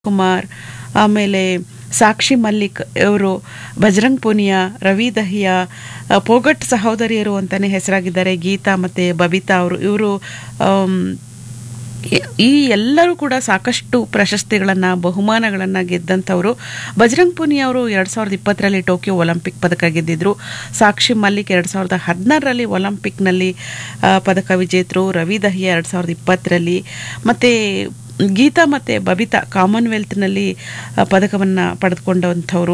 ಕುಮಾರ್ ಆಮೇಲೆ ಸಾಕ್ಷಿ ಮಲ್ಲಿಕ್ ಇವರು ಬಜರಂಗ್ ಪೂನಿಯಾ ರವಿ ದಹಿಯಾ ಆ, ಪೋಗಟ್ ಸಹೋದರಿಯರು ಅಂತಾನೆ ಹೆಸರಾಗಿದ್ದಾರೆ ಗೀತಾ ಮತ್ತು ಬಬಿತಾ ಅವರು ಇವರು ಈ ಎಲ್ಲರೂ ಕೂಡ ಸಾಕಷ್ಟು ಪ್ರಶಸ್ತಿಗಳನ್ನು ಬಹುಮಾನಗಳನ್ನು ಗೆದ್ದಂಥವರು ಬಜರಂಗ್ ಪುನಿಯಾ ಅವರು ಎರಡು ಸಾವಿರದ ಇಪ್ಪತ್ತರಲ್ಲಿ ಟೋಕಿಯೋ ಒಲಿಂಪಿಕ್ ಪದಕ ಗೆದ್ದಿದ್ರು ಸಾಕ್ಷಿ ಮಲ್ಲಿಕ್ ಎರಡು ಸಾವಿರದ ಹದಿನಾರರಲ್ಲಿ ಒಲಿಂಪಿಕ್ನಲ್ಲಿ ಆ, ಪದಕ ವಿಜೇತರು ರವಿ ದಹಿಯಾ ಎರಡು ಸಾವಿರದ ಇಪ್ಪತ್ತರಲ್ಲಿ ಮತ್ತು ಗೀತಾ ಮತ್ತು ಬಬಿತಾ ಕಾಮನ್ವೆಲ್ತ್ನಲ್ಲಿ ಪದಕವನ್ನು ಪಡೆದುಕೊಂಡಂಥವ್ರು